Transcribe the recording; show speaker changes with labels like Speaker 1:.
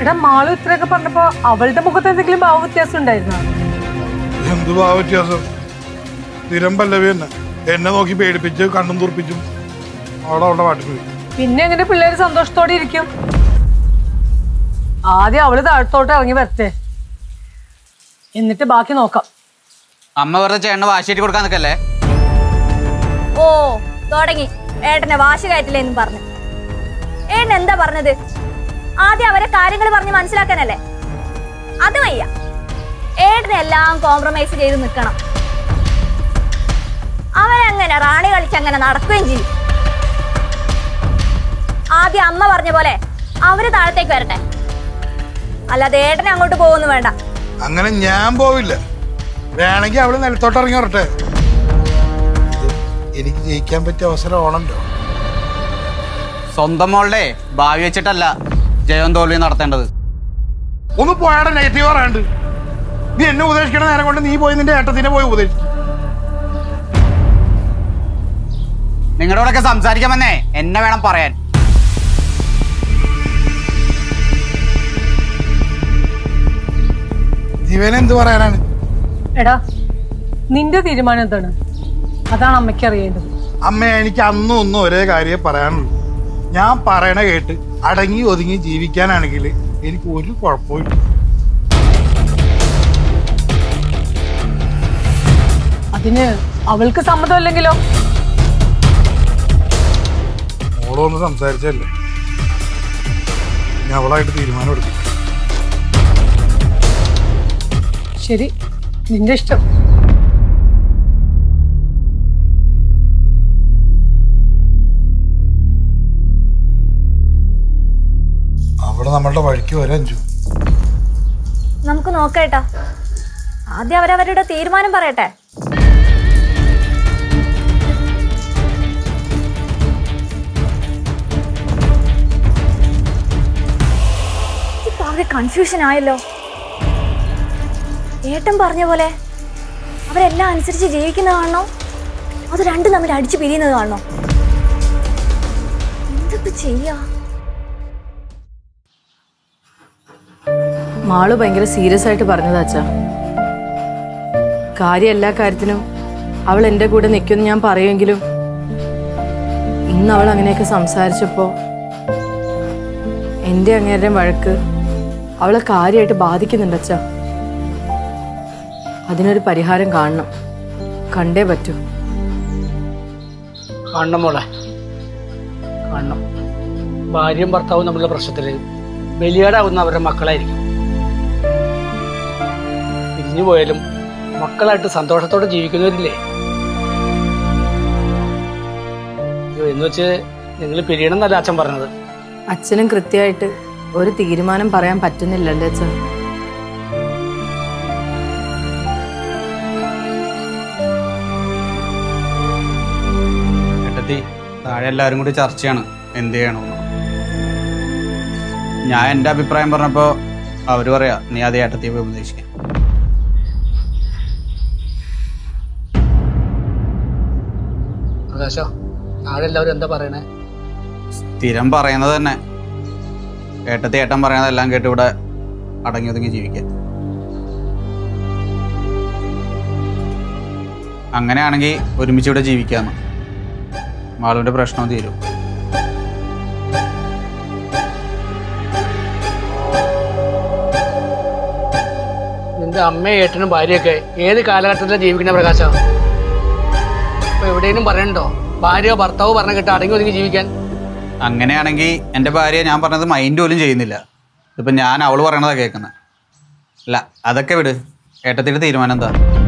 Speaker 1: എടാ മാളു ഇത്രയൊക്കെ പറഞ്ഞപ്പോ അവളുടെ മുഖത്ത് എന്തെങ്കിലും ഭാവ വ്യത്യാസം ഉണ്ടായിരുന്നോ
Speaker 2: എന്ത് ഭാവ വ്യത്യാസം സ്ഥിരം പല്ലവി തന്നെ എന്നെ നോക്കി പേടിപ്പിച്ച് കണ്ണും തുറപ്പിച്ചും അവിടെ അവിടെ പാട്ടിൽ പോയി
Speaker 1: പിന്നെ എങ്ങനെ പിള്ളേര് സന്തോഷത്തോടെ ഇരിക്കും ആദ്യം അവള് താഴത്തോട്ട് ഇറങ്ങി വരട്ടെ എന്നിട്ട് ബാക്കി നോക്കാം
Speaker 3: അമ്മ വെറുതെ ചേട്ടന് വാശിയിട്ട് കൊടുക്കാൻ നിൽക്കല്ലേ
Speaker 4: ഓ തുടങ്ങി ഏട്ടനെ വാശി കയറ്റില്ലേന്നും പറഞ്ഞു ഏട്ടൻ എന്താ പറഞ്ഞത് ആദ്യം അവരെ കാര്യങ്ങൾ പറഞ്ഞ് മനസ്സിലാക്കാനല്ലേ അത് വയ്യ ഏട്ടനെ എല്ലാം കോംപ്രമൈസ് ചെയ്ത് നിൽക്കണം അവനങ്ങനെ റാണി കളിച്ചങ്ങനെ നടക്കുകയും ചെയ്യും ആദ്യം അമ്മ പറഞ്ഞ പോലെ അവര് താഴത്തേക്ക് വരട്ടെ അല്ലാതെ ഏട്ടനെ അങ്ങോട്ട് പോകുന്നു വേണ്ട
Speaker 2: അങ്ങനെ ഞാൻ പോവില്ല വേണമെങ്കിൽ അവള് നിലത്തോട്ട് ഇറങ്ങി വരട്ടെ ഇത് എനിക്ക് ജയിക്കാൻ പറ്റിയ അവസരം ഓണല്ലോ
Speaker 3: സ്വന്തം മോളുടെ ഭാവി വെച്ചിട്ടല്ല ജയവും തോൽവിയും നടത്തേണ്ടത്
Speaker 2: ഒന്ന് പോയാടെ നെഗറ്റീവ് പറയാണ്ട് നീ എന്നെ ഉപദേശിക്കണ നേരം കൊണ്ട് നീ പോയി നിന്റെ ഏട്ടത്തിനെ പോയി ഉപദേശിച്ചു
Speaker 3: നിങ്ങളോടൊക്കെ സംസാരിക്കാൻ വന്നേ എന്നെ വേണം പറയാൻ
Speaker 2: ജീവൻ എന്ത് പറയാനാണ്
Speaker 1: എടാ നിന്റെ തീരുമാനം എന്താണ് അതാണ് അമ്മയ്ക്ക് അറിയേണ്ടത്
Speaker 2: അമ്മ എനിക്ക് അന്നും ഒന്നും ഒരേ കാര്യം പറയാനുള്ളൂ ഞാൻ പറയണ കേട്ട് അടങ്ങി ഒതുങ്ങി ജീവിക്കാനാണെങ്കിൽ എനിക്ക് ഒരു കുഴപ്പമില്ല
Speaker 1: അതിന് അവൾക്ക് സമ്മതമല്ലെങ്കിലോ
Speaker 2: മോളൊന്ന് സംസാരിച്ചല്ലേ ഞാൻ അവളായിട്ട് തീരുമാനം എടുക്കും
Speaker 1: ശരി നിന്റെ ഇഷ്ടം
Speaker 2: അവിടെ നമ്മളുടെ വഴിക്ക് വരാൻ അഞ്ചു
Speaker 4: നമുക്ക് നോക്കേട്ടാ ആദ്യം അവരവരുടെ തീരുമാനം പറയട്ടെ ഇപ്പൊ ആകെ കൺഫ്യൂഷൻ ആയല്ലോ ഏട്ടൻ പറഞ്ഞ പോലെ അവരെല്ലാം അനുസരിച്ച് ജീവിക്കുന്നത് കാണണോ അത് രണ്ടും തമ്മിൽ അടിച്ചു പിരിയുന്നത് കാണണോ എന്തൊക്കെ ചെയ്യാ
Speaker 5: മാള് ഭയങ്കര സീരിയസ് ആയിട്ട് പറഞ്ഞതാ അച്ഛാ കാര്യം എല്ലാ കാര്യത്തിനും അവൾ എൻ്റെ കൂടെ നിൽക്കുമെന്ന് ഞാൻ പറയുമെങ്കിലും ഇന്ന് അവൾ അങ്ങനെയൊക്കെ സംസാരിച്ചപ്പോൾ എൻ്റെ അങ്ങേരുടെയും വഴക്ക് അവളെ കാര്യമായിട്ട് ബാധിക്കുന്നുണ്ട് അച്ഛാ അതിനൊരു പരിഹാരം കാണണം കണ്ടേ പറ്റൂ
Speaker 6: കാണണം മോളെ കാണണം ഭാര്യയും ഭർത്താവും തമ്മിലുള്ള പ്രശ്നത്തിൽ ബലിയാടാവുന്ന അവരുടെ മക്കളായിരിക്കും പിരിഞ്ഞു പോയാലും മക്കളായിട്ട് സന്തോഷത്തോടെ ജീവിക്കുന്നവരില്ലേ അയ്യോ, എന്ന് വെച്ച് നിങ്ങൾ പിരിയണം എന്നല്ല അച്ഛൻ പറഞ്ഞത്
Speaker 5: അച്ഛനും കൃത്യമായിട്ട് ഒരു തീരുമാനം പറയാൻ പറ്റുന്നില്ലല്ലേ അച്ഛൻ
Speaker 3: ഏട്ടത്തി താഴെ എല്ലാവരും കൂടി ചർച്ചയാണ് എന്ത് ചെയ്യണമെന്ന് ഞാൻ എൻ്റെ അഭിപ്രായം പറഞ്ഞപ്പോൾ അവർ പറയാ നീ അത് ഏട്ടത്തിയെ പോയി ഉപദേശിക്കാൻ
Speaker 6: പ്രകാശോ താഴെ എല്ലാവരും എന്താ പറയണേ
Speaker 3: സ്ഥിരം പറയുന്നത് തന്നെ ഏട്ടത്തി ഏട്ടൻ പറയുന്നതെല്ലാം കേട്ട് ഇവിടെ അടങ്ങി ഒതുങ്ങി ജീവിക്കാൻ അങ്ങനെയാണെങ്കിൽ ഒരുമിച്ച് ഇവിടെ ജീവിക്കാന്ന് മാളുവിന്റെ പ്രശ്നം തീരും
Speaker 6: നിന്റെ അമ്മയും ഏട്ടനും ഭാര്യയൊക്കെ ഏത് കാലഘട്ടത്തിലാണ് ജീവിക്കുന്ന പ്രകാശ ഇപ്പൊ എവിടെയെങ്കിലും പറയണ്ടോ ഭാര്യയോ ഭർത്താവോ പറഞ്ഞ കേട്ട് അടങ്ങി ഒതുങ്ങി ജീവിക്കാൻ
Speaker 3: അങ്ങനെയാണെങ്കിൽ എൻ്റെ ഭാര്യ ഞാൻ പറഞ്ഞത് മൈൻഡ് പോലും ചെയ്യുന്നില്ല ഇതിപ്പോൾ ഞാൻ അവള് പറയണതാ കേൾക്കുന്നത് അല്ല അതൊക്കെ വിട് ഏട്ടത്തിയുടെ തീരുമാനം എന്താ